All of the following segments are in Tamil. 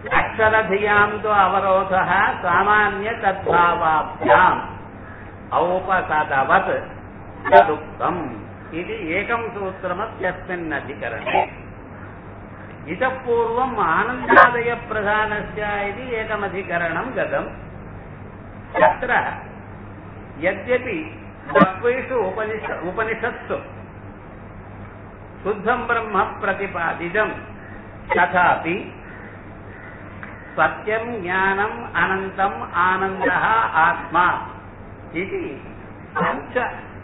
अक्षरधियाम् तु अवरोधः सामान्य तद्भावाभ्याम् औपसदवत् तदुक्तम् इति एकम् सूत्रमस्यस्मिन् अधिकरणे इतः पूर्वम् आनन्दादयप्रधानस्य इति एकमधिकरणम् गतम् तत्र यद्यपि बह्वेषु उपनिष उपनिषत्सु शुद्धम् ब्रह्म प्रतिपादितम् तथापि सत्यम् ज्ञानम् अनन्तम् आनन्दः आत्मा इति पञ्च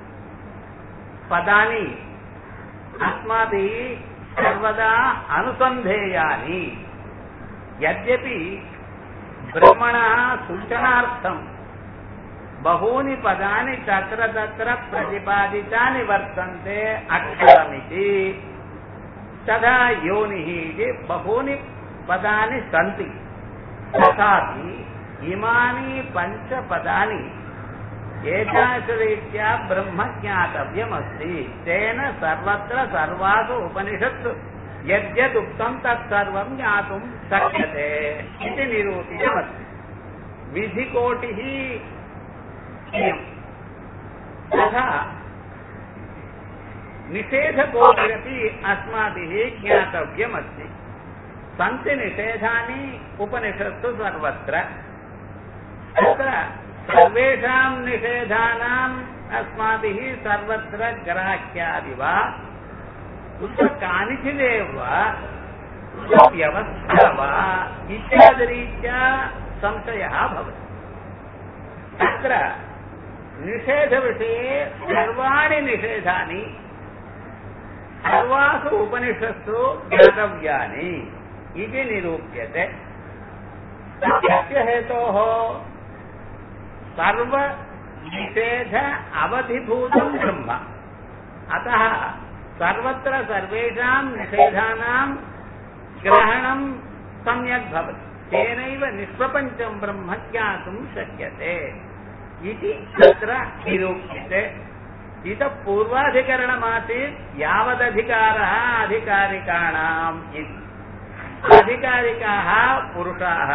पदानि अस्माभिः सर्वदा अनुसन्धेयानि यद्यपि ब्रह्मणः सूचनार्थम् बहूनि पदानि तत्र तत्र प्रतिपादितानि वर्तन्ते अक्षरमिति तथा योनिः इति बहूनि पदानि सन्ति तथापि इमानि पञ्चपदानि एतादृशरीत्या ब्रह्म ज्ञातव्यमस्ति तेन सर्वत्र सर्वासु उपनिषत्सु यद्यदुक्तं तत्सर्वं ज्ञातुं शक्यते इति निरूपितमस्ति विधिकोटिः इयम् तथा निषेधकोटिरपि अस्माभिः ज्ञातव्यमस्ति सन्ति निषेधानि उपनिषत्सु सर्वत्र तत्र सर्वेषां निषेधानाम् अस्माभिः सर्वत्र ग्राह्यादि वा उत कानिचिदेव वा व्यवस्था वा इत्यादिरीत्या संशयः भवति तत्र निषेधविषये सर्वाणि निषेधानि सर्वासु उपनिषत्सु ज्ञातव्यानि इति निरूप्यते यस्य हेतोः सर्वनिषेध अवधिभूतं ब्रह्म अतः सर्वत्र सर्वेषां निषेधानां ग्रहणं सम्यक् भवति तेनैव निष्प्रपञ्चं ब्रह्म ज्ञातुं शक्यते इति तत्र निरूप्यते इतः पूर्वाधिकरणमासीत् यावदधिकारः अधिकारिकाणाम् इति अधिकारिकाः पुरुषाः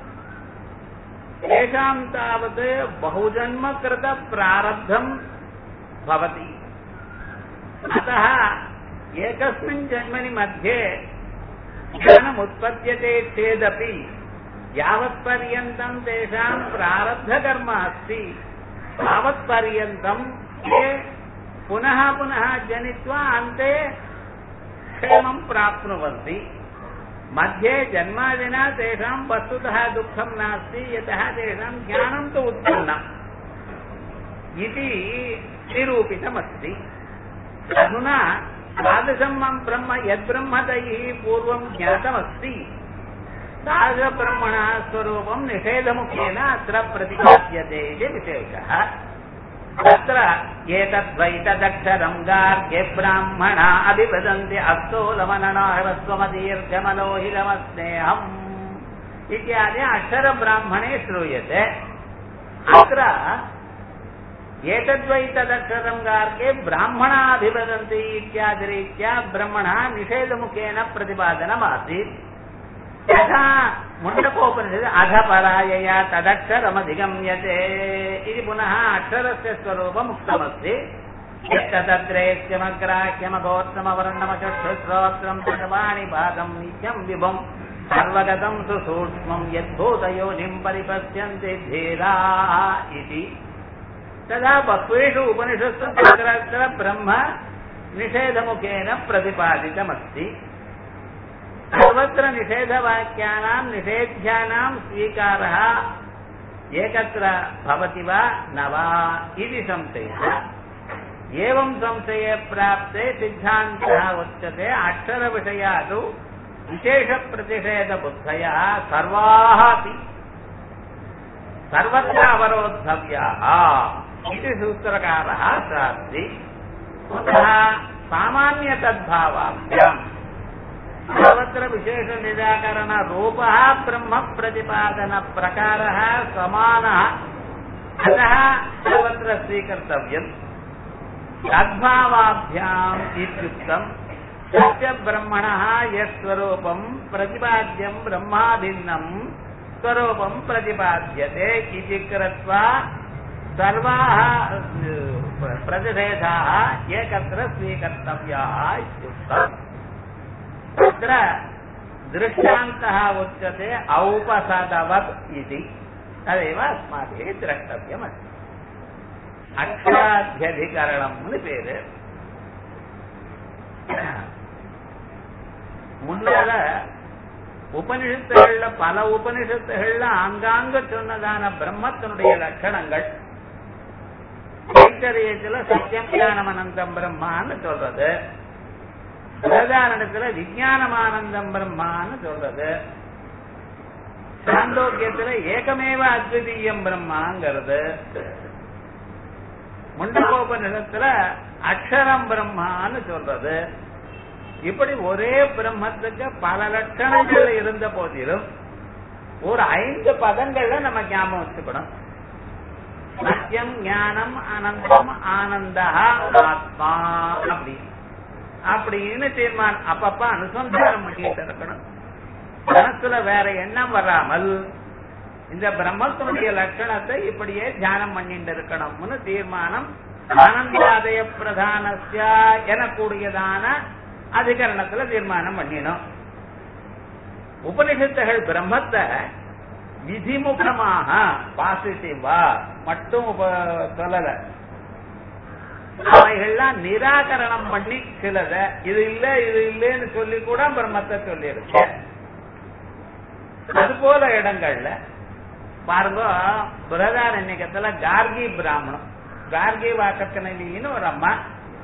तेषां तावत् बहुजन्मकृतप्रारब्धम् भवति अतः एकस्मिन् जन्मनि मध्ये ज्ञानमुत्पद्यते चेदपि यावत्पर्यन्तं तेषां प्रारब्धकर्म अस्ति तावत्पर्यन्तं ते पुनः पुनः जनित्वा अन्ते क्षेमं प्राप्नुवन्ति मध्ये जन्मादिना तेषां वस्तुतः दुःखं नास्ति यतः तेषां ज्ञानं तु उत्पन्नम् इति निरूपितमस्ति अधुना तादृशं मम ब्रह्म यद्ब्रह्म तैः पूर्वं ज्ञातमस्ति तादृशब्रह्मणः स्वरूपं निषेधमुखेन अत्र प्रतिपाद्यते इति विशेषः तत्र एतद्वैतदक्षरं गार्ग्ये ब्राह्मणा अभिवदन्ति अस्तोलमननाहवस्वमदीर्घमलोहिरमस्नेहम् इत्यादि अक्षरब्राह्मणे श्रूयते अत्र एतद्वैतदक्षरं गार्गे ब्राह्मणा अभिवदन्ति इत्यादिरीत्या ब्रह्मणः निषेधमुखेन प्रतिपादनमासीत् यथा मुण्डकोपनिषत् अधपरायया तदक्षरमधिगम्यते इति पुनः अक्षरस्य स्वरूपम् उक्तमस्ति यत्तद्रेक्ष्यमग्राह्यमगोत्रमवर्णमचक्षुश्रोत्रम् सर्वाणि नित्यम् विभुम् सर्वगतम् सुसूक्ष्मम् यद्भूतयोनिम् परिपश्यन्ति धीरा इति तदा बह्वेषु उपनिषत्सु तत्र ब्रह्म निषेधमुखेन प्रतिपादितमस्ति सर्वत्र निषेधवाक्यानां निषेध्यानां स्वीकारः एकत्र भवति वा न वा इति संशयः एवं संशये प्राप्ते सिद्धान्तः उच्यते अक्षरविषया तु विशेषप्रतिषेधबुद्धयः सर्वाः अपि सर्वत्र अवरोद्धव्याः इति सूत्रकारः शास्ति कुतः सामान्यतद्भावाभ्याम् सर्वत्र विशेषनिराकरणरूपः ब्रह्मप्रतिपादनप्रकारः समानः अतः सर्वत्र स्वीकर्तव्यम् तद्भावाभ्याम् इत्युक्तम् சத்திய பிரம்மணா யஸ்வரூபம் பிரதிபாத்தியம் பிரம்மாதின்னம் ஸ்வரூபம் பிரதிபாத்தியதே இது கிருத்வா सर्वाः प्रतिषेधाः एकत्र स्वीकर्तव्याः इत्युक्तम् तत्र दृष्टान्तः उच्यते औपसदवत् इति तदेव अस्माभिः द्रष्टव्यमस्ति அக்ஷராத்தியதிகரணம்னு பேரு முன்னால உபனிஷத்துகள்ல பல உபனிஷத்துகள்ல ஆங்காங்க சொன்னதான பிரம்மத்தினுடைய லட்சணங்கள் கைத்தரியத்துல சத்தியம் ஞானம் அனந்தம் பிரம்மான்னு சொல்றது பிரதாரணத்துல விஜயானமானந்தம் பிரம்மான்னு சொல்றது சாந்தோக்கியத்துல ஏகமேவ அத்விதீயம் பிரம்மாங்கிறது முண்டகோபனிடத்துல அக்ஷரம் பிரம்மான்னு சொல்றது இப்படி ஒரே பிரம்மத்துக்கு பல லட்சணங்கள் இருந்த போதிலும் ஒரு ஐந்து பதங்கள்ல நம்ம ஞாபகம் வச்சுக்கணும் சத்தியம் ஞானம் அனந்தம் ஆனந்தா ஆத்மா அப்படி அப்படின்னு தீர்மானம் அப்பப்ப அனுசந்தானம் பண்ணிட்டு இருக்கணும் மனசுல வேற எண்ணம் வராமல் இந்த பிரம்மத்தினுடைய லட்சணத்தை இப்படியே தியானம் பண்ணிட்டு இருக்கணும்னு தீர்மானம் ஆனந்தாதய பிரதானஸ்யா எனக்கூடியதான அதிகரணத்துல தீர்மானம் பண்ணினோம் உபனிஷத்துகள் பிரம்மத்தை விதிமுகமாக பாசிட்டிவா மட்டும் உப- சொல்லல அவைகள்லாம் நிராகரணம் பண்ணி சிலத இது இல்ல இது இல்லைன்னு சொல்லி கூட பிரம்மத்தை சொல்லியிருக்கு அது போல இடங்கள்ல பாருங்க பிரதாரண்யக்கத்துல கார்கி பிராமணம் கார்கி வாக்கத்தினின்னு ஒரு அம்மா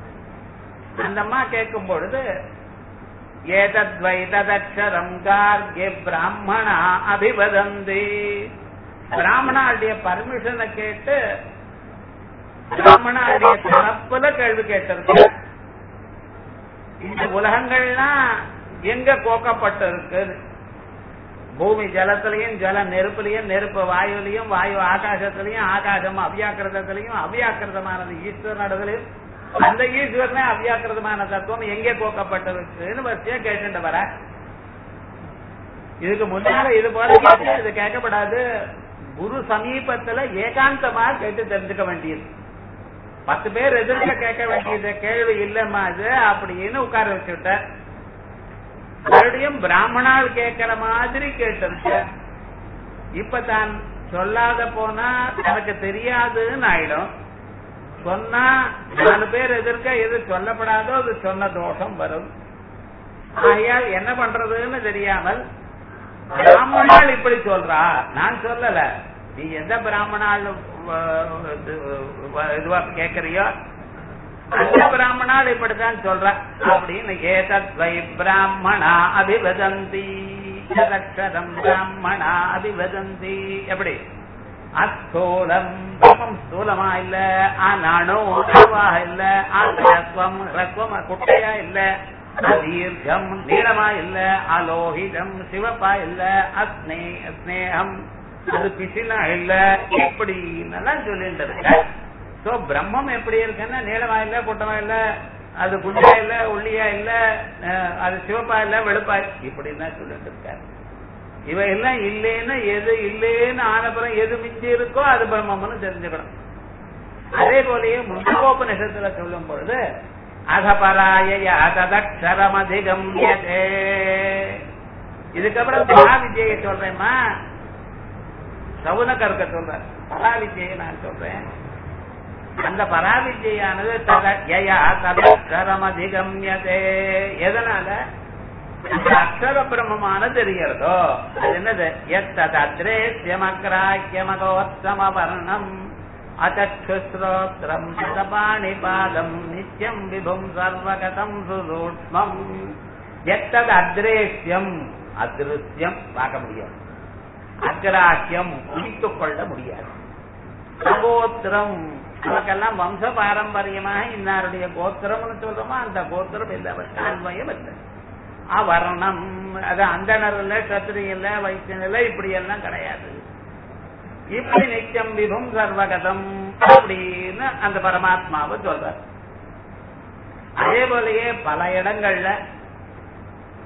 அந்த அம்மா கேட்கும் பொழுது ஏதத்வைததக்ஷரம் கார்கே பிராமணா அபிவதந்தி பிராமணாளுடைய பர்மிஷனை கேட்டு பிராமணாளுடைய தரப்புல கேள்வி கேட்டிருக்கு இந்த உலகங்கள்லாம் எங்க கோக்கப்பட்டிருக்கு பூமி ஜலத்திலையும் ஜல நெருப்புலையும் நெருப்பு வாயுலையும் வாயு ஆகாசத்திலையும் ஆகாசம் அவ்யாக்கிரதத்திலையும் அவ்யாக்கிரதமானது ஈஸ்வரனிடத்திலையும் அந்த ஈஸ்வரனே அவ்யாக்கிரதமான தத்துவம் எங்கே கோக்கப்பட்டிருக்குன்னு வரிசையா கேட்டுட்டு வர இதுக்கு முன்னால இது போல கேட்டு இது கேட்கப்படாது குரு சமீபத்துல ஏகாந்தமா கேட்டு தெரிஞ்சுக்க வேண்டியது பத்து பேர் எதிர்க்க கேட்க வேண்டியது கேள்வி இல்லம்மா அது அப்படின்னு உட்கார வச்சுட்ட மறுபடியும் பிராமணால் கேட்கிற மாதிரி கேட்டிருக்க இப்ப தான் சொல்லாத போனா எனக்கு தெரியாதுன்னு ஆயிடும் சொன்னா நாலு பேர் எதிர்க்க எது சொல்லப்படாதோ அது சொன்ன தோஷம் வரும் ஆகையால் என்ன பண்றதுன்னு தெரியாமல் பிராமணால் இப்படி சொல்றா நான் சொல்லல நீ எந்த பிராமணால் அஹ், இது, அஹ், இதுவா கேக்குறியோ அந்த பிராமணால் இப்படித்தான் சொல்ற அப்படின்னு ஏதத் வை பிராமணா அபிவதந்தி அக்ஷரம் பிராமணா அபிவதந்தி எப்படி அஸ்தூலம் பிரம்மம் ஸ்தூலமா இல்ல ஆனானோ அணுவாக இல்ல ஆசிரத்வம் ரத்வம் குட்டையா இல்ல அதீர்க்கம் நீளமா இல்ல அலோகிதம் சிவப்பா இல்ல அஸ்னே ஸ்னேகம் அது பிசினா இல்ல இப்படின்னெல்லாம் சொல்லிட்டு இருக்க சோ பிரம்மம் எப்படி இருக்குன்னா நீளமா இல்ல குட்டமா இல்ல அது குண்டியா இல்ல உள்ளியா இல்ல அஹ், அது சிவப்பா இல்ல வெளுப்பா இப்படின்னு தான் சொல்லிட்டு இருக்காரு இவ எல்லாம் இல்லேன்னு எது இல்லேன்னு ஆனப்புறம் எது மிஞ்சி இருக்கோ அது பிரம்மம்னு தெரிஞ்சுக்கணும் அதே போலயே முண்டகோபனிஷத்துல சொல்லும் பொழுது அகபராய ததக்ஷரம் அதிகம்யதே இதுக்கப்புறம் பராவித்யை சொல்றேம்மா சவுனகர்க்க சொல்றேன் பராவித்யை நான் சொல்றேன் அந்த பராவித்யானது ததயா ததக்ஷரம் அதிகம்யதே எதனால அந்த அக்ஷர பிரம்மமான தெரிகிறதோ அது என்னது எத்தது அத்ரேசியமக்ராக்கியமகோத்தம வர்ணம் அச்சுஸ்ரோத்திரம் சதபாணி பாதம் நித்யம் விபும் சர்வகதம் சுசூக்மம் எத்தது அத்ரேசியம் அதிருஷ்யம் பார்க்க முடியாது அக்ராக்கியம் பிடித்துக் கொள்ள முடியாது கோத்திரம் நமக்கெல்லாம் வம்ச பாரம்பரியமாக இன்னாருடைய கோத்திரம்னு சொல்றோமோ அந்த கோத்திரம் இல்லை அன்வயம் இல்லை அவர்ணம் அது அந்தனர் இல்ல கத்திரி இல்ல வைத்தியன் இல்ல இப்படி எல்லாம் கிடையாது இப்படி நித்தியம் விபம் சர்வகதம் அப்படின்னு அந்த பரமாத்மாவை சொல்றார் அதே போலயே பல இடங்கள்ல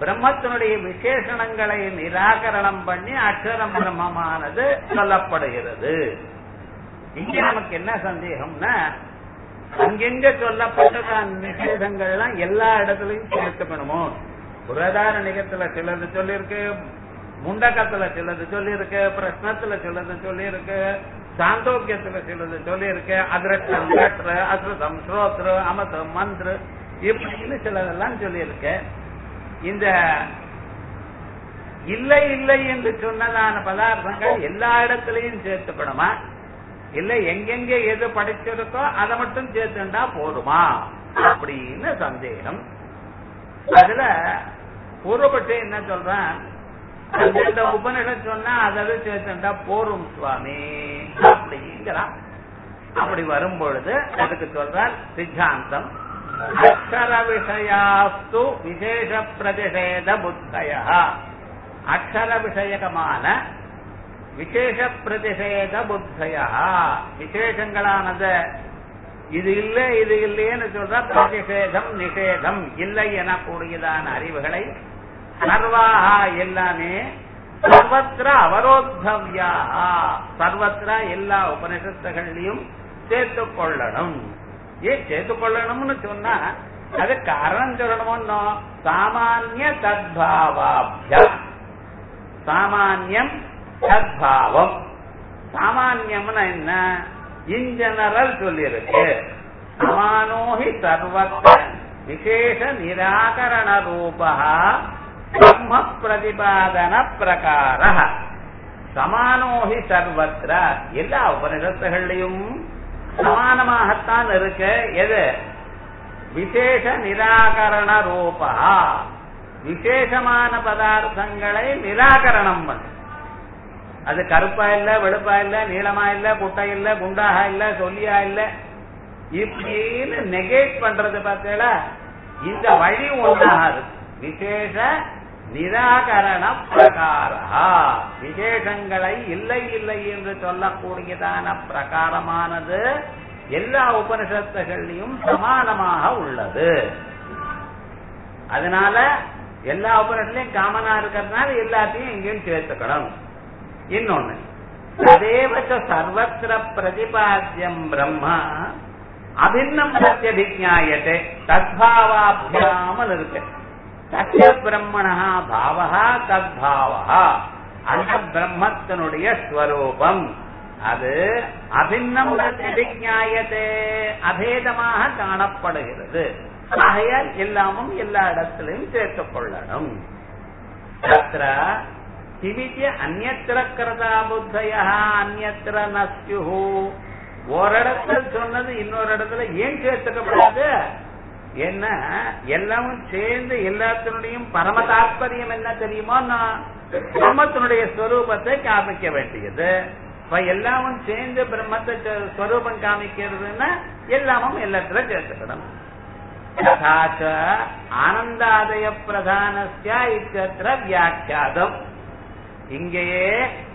பிரம்மத்தினுடைய விசேஷணங்களை நிராகரணம் பண்ணி அக்ஷரம் பிரம்மமானது சொல்லப்படுகிறது இங்க நமக்கு என்ன சந்தேகம்னா அங்கெங்க சொல்லப்பட்ட நிஷேதங்கள்லாம் எல்லா இடத்துலயும் சேர்த்துக்கணுமோ புரதாரணிகத்துல சிலது சொல்லியிருக்கு முண்டகத்துல சிலது சொல்லியிருக்கு பிரश्னத்துல சிலது சொல்லியிருக்கு சாந்தோக்கியத்துல சிலது சொல்லியிருக்கு அதிரட்சம் கற்று அசுரம் ஸ்ரோத்ரு அமது மந்திர இப்படின்னு சிலதெல்லாம் சொல்லியிருக்கு இந்த இல்லை இல்லை என்று சொன்னதான பதார்த்தங்கள் எல்லா இடத்துலயும் சேர்த்துக்கணுமா இல்ல எங்கெங்க எது படிச்சிருக்கோ அதை மட்டும் சேர்த்துண்டா போதுமா அப்படின்னு சந்தேகம் அதுல பூர்வபட்சம் என்ன சொல்றான் அந்த உபனிஷத் சொன்னா அதை சேர்த்துண்டா போரும் சுவாமி அப்படிங்கிறான் அப்படி வரும் பொழுது அதுக்கு சொல்றார் சித்தாந்தம் அக்ஷர விஷயாஸ்து விசேஷ பிரதிஷேத புத்தய அக்ஷர விஷயகமான விசேஷ பிரதிஷேத புத்தய விசேஷங்களானது இது இல்ல இது இல்லைன்னு சொல்ற பிரதிஷேதம் நிஷேதம் இல்லை எனக்கூடியதான அறிவுகளை சர்வாஹா எல்லாமே சர்வத்திர அவரோத்தவ்யா சர்வத்திர எல்லா உபனிஷத்துகள்லையும் சேர்த்துக் கொள்ளணும் ஏன் சேர்த்துக் கொள்ளணும்னு சொன்னா அது காரணம் சொல்லணுமோ சாமானிய தத்பாவாபியா சாமானியம் தத்பாவம் சாமானியம்னா என்ன இன் ஜெனரல் சொல்லியிருக்கு சமானோஹி சர்வத்த விசேஷ நிராகரண ரூபா பிரம்ம பிரதிபாதன பிரகார சமானோஹி சர்வத்திர எல்லா உபனிஷத்துகள்லையும் சமானமாகத்தான் இருக்கு எது விசேஷ நிராகரண ரூபா விசேஷமான பதார்த்தங்களை நிராகரணம் பண்ணு அது கருப்பா இல்ல வெளுப்பா இல்ல நீளமா இல்ல குட்டை இல்ல குண்டாக இல்ல சொல்லியா இல்ல இப்படின்னு நெகேட் பண்றது பார்த்தீங்களா இந்த வழி ஒன்றாது விசேஷ நிராகரண பிரகாரா விசேஷங்களை இல்லை இல்லை என்று சொல்லக்கூடியதான பிரகாரமானது எல்லா உபனிஷத்துகள்லையும் சமானமாக உள்ளது அதனால எல்லா உபனிஷத்துலயும் காமனா இருக்கிறதுனால எல்லாத்தையும் எங்கேயும் சேர்த்துக்கணும் இன்னொன்னு அதேவச்ச சர்வத்திர பிரதிபாத்தியம் பிரம்மா அபின்னம் பிரத்யபிஜாயத்தை தத்பாவாபியாமல் இருக்கு சத்திய பிரம்மணா பாவா தத்பாவா அந்த பிரம்மத்தினுடைய ஸ்வரூபம் அது அபின்னம் பிரத்யபிஜாயத்தே அபேதமாக காணப்படுகிறது ஆகையால் எல்லாமும் எல்லா இடத்திலையும் சேர்த்துக் கொள்ளணும் தத்ர கிமிச்சு அந்நத்திர கிருதா புத்தய அந்நத்திர நஸ்யு ஓரிடத்துல சொன்னது இன்னொரு இடத்துல ஏன் சேர்த்துக்கப்படாது என்ன எல்லாமும் சேர்ந்து எல்லாத்தினுடையும் பரம தாற்பயம் என்ன தெரியுமோ பிரம்மத்தினுடைய ஸ்வரூபத்தை காமிக்க வேண்டியது இப்ப எல்லாமும் சேர்ந்து பிரம்மத்தை ஸ்வரூபம் காமிக்கிறதுன்னா எல்லாமும் எல்லாத்துல சேர்த்துக்கணும் ததாச்ச ஆனந்தாதய பிரதானஸ்ய இத்தியத்திர வியாக்கியாதம் இங்கேயே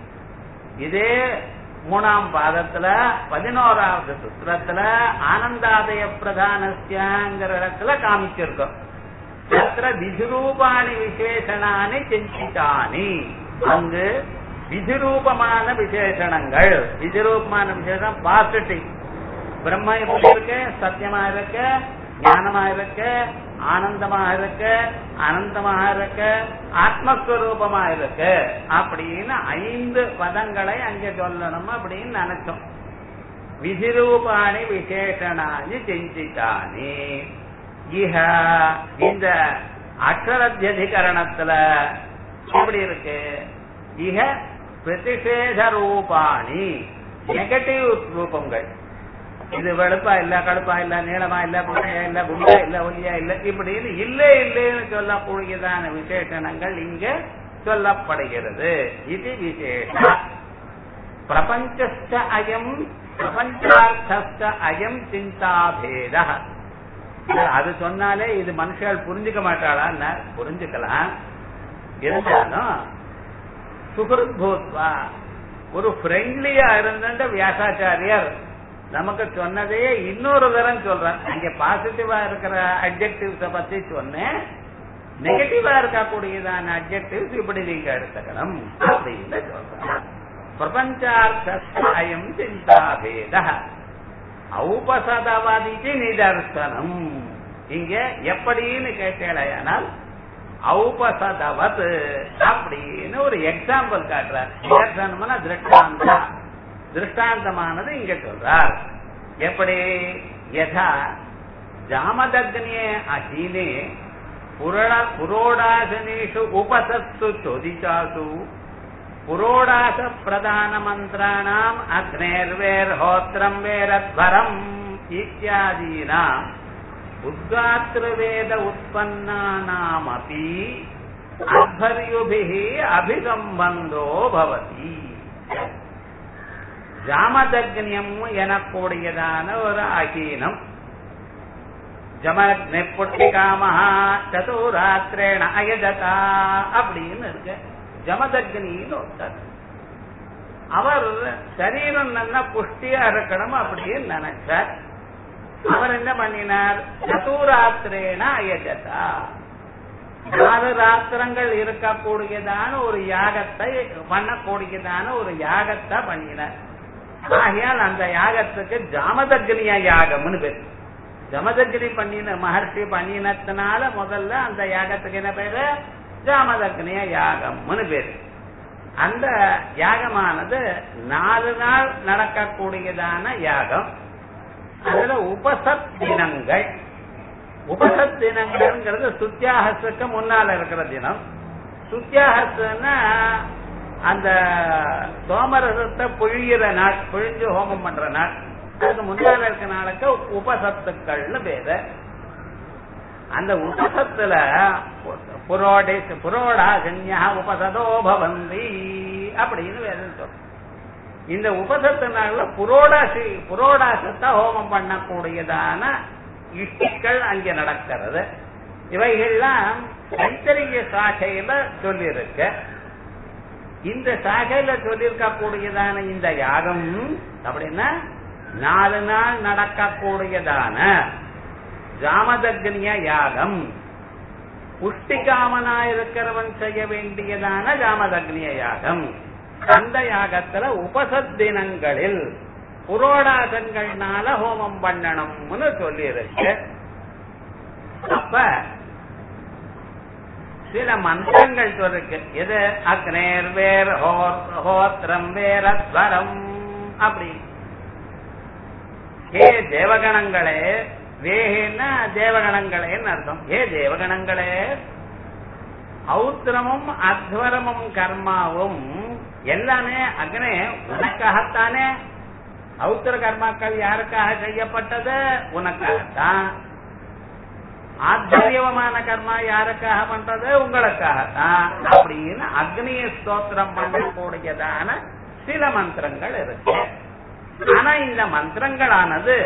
இதே மூணாம் பாதத்துல பதினோராவது சுத்திரத்துல ஆனந்தாதய பிரதானஸ்யங்கிற இடத்துல காமிச்சிருக்கோம் தத்திர விதிரூபாணி விசேஷனானி சிந்தித்தானி அங்கு விதிரூபமான விசேஷணங்கள் விதிரூபமான விசேஷம் பாசிட்டிவ் பிரம்ம எப்படி இருக்கு சத்தியமா இருக்கு ஞானமா இருக்கு ஆனந்தமா இருக்கு அனந்தமாக இருக்கு ஆத்மஸ்வரூபமா இருக்கு அப்படின்னு ஐந்து பதங்களை அங்க சொல்லணும் அப்படின்னு நினைச்சோம் விதிரூபாணி விசேஷனானி சிந்தித்தானி இஹ இந்த அக்ஷரத்தியதிகரணத்துல எப்படி இருக்கு இக பிரதிஷேத ரூபாணி நெகட்டிவ் ரூபங்கள் இது வெளுப்பா இல்ல கடுப்பா இல்ல நீளமா இல்ல புண்ணியா இல்ல குண்டா இல்ல ஒல்லியா இல்ல இப்படின்னு இல்ல இல்லைன்னு சொல்லக்கூடியதான விசேஷணங்கள் இங்க சொல்லப்படுகிறது இது விசேஷ பிரபஞ்சஸ்ட அயம் பிரபஞ்சார்த்த அயம் சிந்தாபேத அது சொன்னாலே இது மனுஷால் புரிஞ்சுக்க மாட்டாளா புரிஞ்சுக்கலாம் இருந்தாலும் சுகிருத் பூத்வா ஒரு ஃப்ரெண்ட்லியா இருந்த வியாசாச்சாரியர் நமக்கு சொன்னதே இன்னொரு தரம் சொல்றேன் அங்க பாசிட்டிவா இருக்கிற அப்ஜெக்டிவ்ஸ பத்தி சொன்னேன் நெகட்டிவா இருக்கக்கூடியதான அப்ஜெக்டிவ்ஸ் இப்படி நீங்க எடுத்துக்கணும் அப்படின்னு சொல்றாங்க பிரபஞ்சார்த்த அயம் சிந்தாபேத ஔபசதவதிக்கு நிதர்சனம் இங்க எப்படின்னு கேட்டேனால் ஔபசதவத் அப்படின்னு ஒரு எக்ஸாம்பிள் காட்டுறார் நிதர்சனம்னா திருஷ்டாந்தம் திருஷ்டாந்தமானது இங்க சொல்றார் எப்படி யதா ஜாமதக்னியே அஹீனே புரட புரோடாசனேஷு உபசத்சு சோதிச்சாசு புரோடாச பிரதான மந்திராணாம் அக்னேர்வேர்ஹோத்திரம் வேரத்வரம் இத்தியாதீனாம் உத்காத்திரவேத உற்பன்னானாமபி அத்வர்யுபிः அபிசம்பந்தோ பவதி ஜாமதக்னியம் எனக்கூடியதான ஒரு அகீனம் ஜமக்னி புட்டிகாமஹா சதுராத்திரேண அயஜதா அப்படின்னு இருக்கு ஜமதக்னின்னு ஒருத்தர் அவர் சரீரம் நல்லா புஷ்டியா இருக்கணும் அப்படின்னு நினைச்சார் அவர் என்ன பண்ணினார் சதுராத்திரேன அயஜதா நாலு ராத்திரங்கள் இருக்கக்கூடியதான ஒரு யாகத்தை பண்ணக்கூடியதான ஒரு யாகத்தை பண்ணினார் ஆகையால் அந்த யாகத்துக்கு ஜாமதக்னிய யாகம்னு பேர் ஜமதக்னி பண்ணின மகர்ஷி பண்ணினத்தினால முதல்ல அந்த யாகத்துக்கு என்ன பேரு ஜாமதக்னிய யாகம்னு பேரு அந்த யாகமானது நாலு நாள் நடக்கக்கூடியதான யாகம் அதுல உபசத் தினங்கள் உபசத் தினங்கள்ங்கிறது சுத்தியாகத்துக்கு முன்னால இருக்கிற தினம் சுத்தியாகத்துன்னா அந்த சோமரசத்தை புழியிற நாள் புழிஞ்சு ஹோமம் பண்ற நாள் அதுக்கு முன்னால இருக்க நாளுக்கு உபசத்துக்கள்னு பேரு அந்த உபசத்துல புரோடே புரோடா கன்யா உபசதோ பவந்தி அப்படின்னு வேதம் சொல்ற இந்த உபசத்து நாள்ல புரோடாசி புரோடாசத்தை ஹோமம் பண்ணக்கூடியதான இஷ்டிகள் அங்கே நடக்கிறது இவைகள்லாம் கைத்தறிய சாகையில சொல்லியிருக்கு இந்த சாகையில சொல்லியிருக்க கூடியதான இந்த யாகம் அப்படின்னா நாலு நாள் நடக்கக்கூடியதான ஜாமதக்னிய யாகம் புஷ்டிகாமனா இருக்கிறவன் செய்ய வேண்டியதான ஜாமதக்னிய யாகம் அந்த யாகத்துல உபசத் தினங்களில் புரோடாசங்கள்னால ஹோமம் பண்ணணும்னு சொல்லி இருக்கு அப்ப சில மந்திரங்கள் இருக்கு எது அக்னேர் வேர் ஹோத்திரம் வேரஸ்வரம் அப்படி ஹே தேவகணங்களே வேகேன்னா தேவகணங்களேன்னு அர்த்தம் ஹே தேவகணங்களே ஔத்திரமும் அத்வரமும் கர்மாவும் எல்லாமே அக்னே உனக்காகத்தானே ஔத்திர கர்மாக்கள் யாருக்காக செய்யப்பட்டது உனக்காகத்தான் ஆச்சரியமான கர்மா யாருக்காக பண்றது உங்களுக்காகத்தான் அப்படின்னு அக்னிய ஸ்தோத்திரம் பண்ணக்கூடியதான சில மந்திரங்கள் இருக்கு ஆனா இந்த மந்திரங்களானது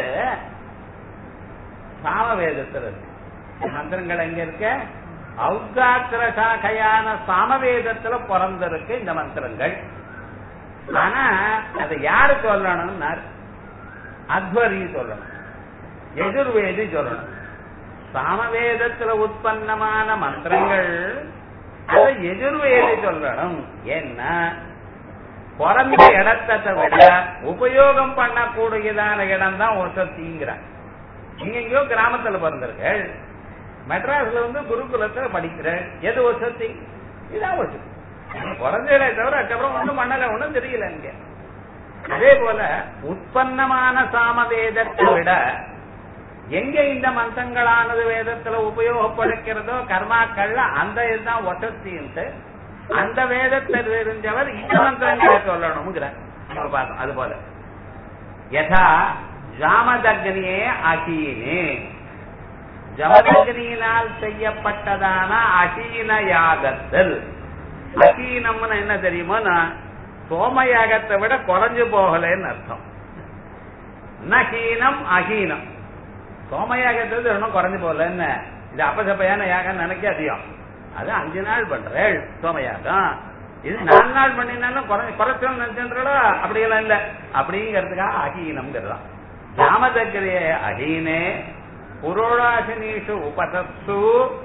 சாமவேதத்தில் இருக்கு மந்திரங்கள் எங்க இருக்கு ஔகாத்திர சாகையான சாமவேதத்துல பிறந்திருக்கு இந்த மந்திரங்கள் ஆனா அதை யாரு சொல்லணும்னார் அத்வரி சொல்லணும் எதிர்வேதி சொல்லணும் சாமவேதத்துல உற்பத்தமான மந்திரங்கள் அதை எதிர்வேதி சொல்லணும் ஏன்னா பிறந்த இடத்தை விட உபயோகம் பண்ணக்கூடியதான இடம் தான் ஒசத்திங்கிறாங்க நீங்க எங்கேயோ கிராமத்துல பிறந்திருக்கள் மெட்ராஸ்ல வந்து குருகுலத்துல படிக்கிறேன் எது வசதி இதான் வசதி பிறந்தே தவிர அதுக்கப்புறம் ஒண்ணும் பண்ணல ஒண்ணும் தெரியல இங்க அதே போல உற்பத்தமான சாமவேதத்தை விட எங்க இந்த மந்திரங்களானது வேதத்துல உபயோகப்படுகிறதோ கர்மாக்கள்ல அந்த இதுதான் வசத்தின்ட்டு அந்த வேதத்தை தெரிஞ்சவர் இந்த மந்திரங்களை சொல்லணுங்கிற பார்த்தோம் அது போல யதா ஜாமதக்னியே அகீனே ஜமதக்னியினால் செய்யப்பட்டதான அகீன யாகத்தில் அகீனம்னு என்ன தெரியுமோ சோம யாகத்தை விட குறைஞ்சு போகலன்னு அர்த்தம் நகீனம் அகீனம் சோமயாகத்தில் ஒன்றும் குறைஞ்சு போகல என்ன இது அப்பசப்பையான யாகம் நினைக்க அதிகம் அது அஞ்சு நாள் பண்றேள் சோமயாகம் இது நாலு நாள் பண்ணினாலும் குறை குறைச்சோம் நினைச்சுன்றா அப்படியெல்லாம் இல்ல அப்படிங்கிறதுக்காக அகீனம்ங்கிறதான் ஜாமதக்கிரிய அகீனே புரோடாசினீஷு உபசத்சு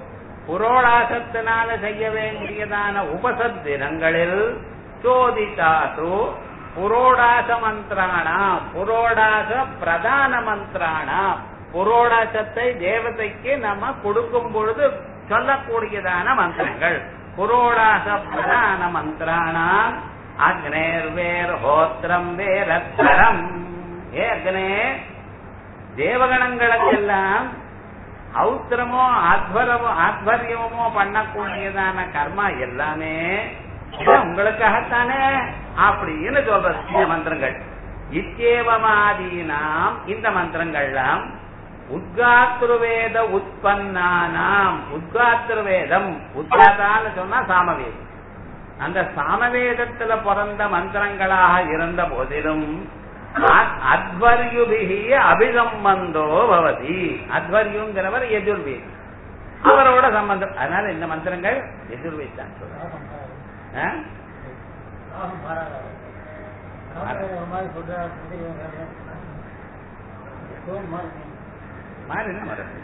புரோடாசத்தினால செய்ய வேண்டியதான உபசத்தினங்களில் சோதிதாசு புரோடாச மந்திராணா புரோடாச பிரதான மந்திராணா புரோடாசத்தை தேவதைக்கு நம்ம கொடுக்கும் பொழுது சொல்லக்கூடியதான மந்திரங்கள் புரோடாச பிரதான மந்திராணா அக்னேர் வேர் ஹோத்திரம் வேரத்தரம் ஏ அக்னே தேவகணங்களுக்கெல்லாம் ஔத்திரமோ ஆத்வரமோ ஆத்வரியமோ பண்ணக்கூடியதான கர்மா எல்லாமே இது உங்களுக்காகத்தானே அப்படின்னு சொல்றது இந்த மந்திரங்கள் இத்தேவமாதீனாம் இந்த மந்திரங்கள்லாம் உத்காத்திருவேத உற்பன்னானாம் உத்காத்திருவேதம் உத்காத்தான்னு சொன்னா சாமவேதம் அந்த சாமவேதத்துல பிறந்த மந்திரங்களாக இருந்த போதிலும் அத்வர்யுபிகி அபிசம்பந்தோ பவதி அத்வர்யுங்கிறவர் எதிர்வேதி அவரோட சம்பந்தம் அதனால இந்த மந்திரங்கள் எதிர்வேதி தான் சொல்றாங்க ஆ? மாறினா மறந்து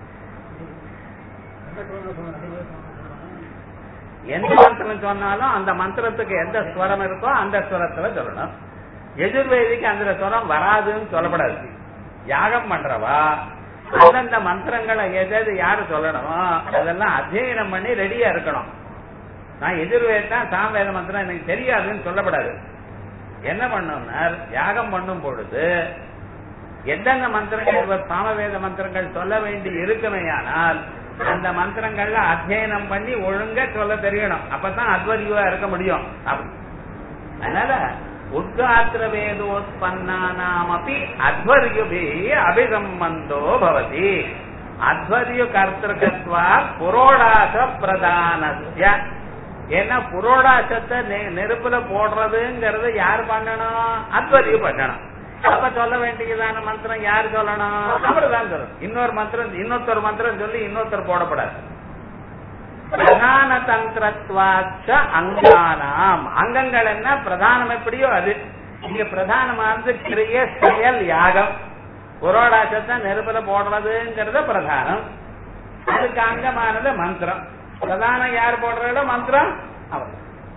எந்த மந்திரம் சொன்னாலும் அந்த மந்திரத்துக்கு எந்த ஸ்வரம் இருக்கோ அந்த ஸ்வரத்துல சொல்லணும் எதிர்வேதிக்கு அந்த ஸ்வரம் வராதுன்னு சொல்லப்படாது யாகம் பண்றவா அந்தந்த மந்திரங்களை எது எது யாரு சொல்லணுமோ அதெல்லாம் அத்தியனம் பண்ணி ரெடியா இருக்கணும் நான் எதிர்வேதான் சாமவேத மந்திரம் எனக்கு தெரியாதுன்னு சொல்லப்படாது என்ன பண்ணோம்னா யாகம் பண்ணும் பொழுது எந்தெந்த மந்திரங்கள் இவர் சாமவேத மந்திரங்கள் சொல்ல வேண்டி இருக்குமேயானால் அந்த மந்திரங்கள்ல அத்தியனம் பண்ணி ஒழுங்கா சொல்ல தெரியணும் அப்பதான் அத்வரியுவா இருக்க முடியும் அப்படி அதனால உத்காத்திர வேதோத்பன்னானாமப்பி அத்வர்யுபி அபிசம்பந்தோ பவதி அத்வர்யு கர்த்தகத்வா புரோடாச பிரதானஸ்ய ஏன்னா புரோடாசத்தை நெ- நெருப்புல போடுறதுங்கிறது யார் பண்ணணும் அத்வர்யு பண்ணணும் அப்ப சொல்ல வேண்டியதான மந்திரம் யார் சொல்லணும் அவர்தான் சொல்லணும் இன்னொரு மந்திரம் இன்னொருத்தர் மந்திரம் சொல்லி இன்னொருத்தர் போடப்படாது பிரதான தந்திரத்வாச்ச அங்கானாம் அங்கங்கள் என்ன பிரதானம் எப்படியோ அது இங்க பிரதானமானது கிரிய செயல் யாகம் புரோடாசத்தை நெருப்புல போடுறதுங்கிறது பிரதானம் அதுக்கு அங்கமானது மந்திரம் பிரதானம் யார் போடுறதோ மந்திரம் அவர்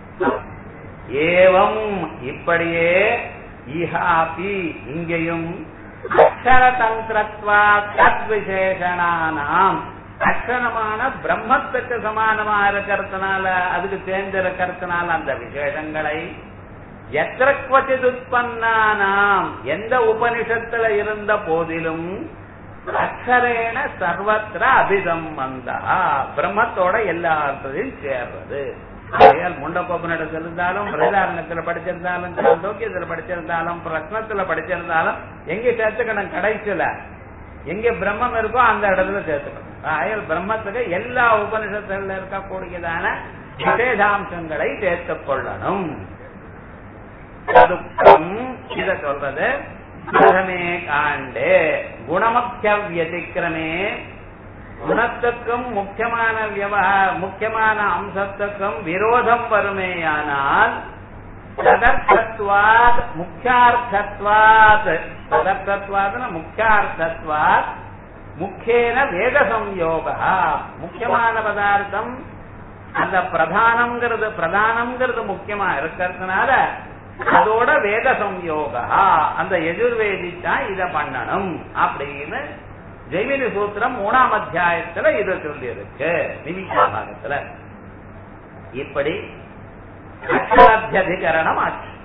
ஏவம் இப்படியே இஹாபி இங்கேயும் அக்ஷர தந்திரத்வா தத் விசேஷனானாம் அக்ஷரமான பிரம்மத்துக்கு சமானமா இருக்கிறதுனால அதுக்கு சேர்ந்து இருக்கிறதுனால அந்த விசேஷங்களை எத்திர குவச்சித் உற்பன்னானாம் எந்த உபனிஷத்துல இருந்த போதிலும் அக்ஷரேண சர்வத்திர அபிசம்பந்தா பிரம்மத்தோட எல்லாத்தையும் சேர்றது ஆகையால் முண்டக்கோபனிடத்தில் இருந்தாலும் பிரதாரணத்துல படிச்சிருந்தாலும் சாந்தோக்கியத்துல படிச்சிருந்தாலும் பிரஸ்னத்துல படிச்சிருந்தாலும் எங்க சேர்த்துக்கணும் கடைசியில எங்க பிரம்மம் இருக்கோ அந்த இடத்துல சேர்த்துக்கணும் ஆகையால் பிரம்மத்துக்கு எல்லா உபனிஷத்துல இருக்கக்கூடியதான விசேஷாம்சங்களை சேர்த்துக் கொள்ளணும் துக்கம் இத சொல்றது பிரதமே காண்டே குணமுக்கிய வியதிக்கிரமே குணத்துக்கும் முக்கியமான வியவஹா முக்கியமான அம்சத்துக்கும் விரோதம் வருமேயானால் ததர்த்தத்வாத் முக்கியார்த்தத்வாத் ததர்த்தத்வாத்னா முக்கியார்த்தத்வாத் முக்கியேன வேத சம்யோகா முக்கியமான பதார்த்தம் அந்த பிரதானம்ங்கிறது பிரதானம்ங்கிறது முக்கியமா இருக்கிறதுனால அதோட வேத சம்யோகா அந்த எதிர்வேதி தான் இத பண்ணணும் அப்படின்னு ஜெய்மினி சூத்திரம் மூணாம் அத்தியாயத்துல இது சொல்லி இருக்கு நிமிஷ பாகத்துல இப்படி அக்ஷராத்தியதிகரணம் ஆச்சு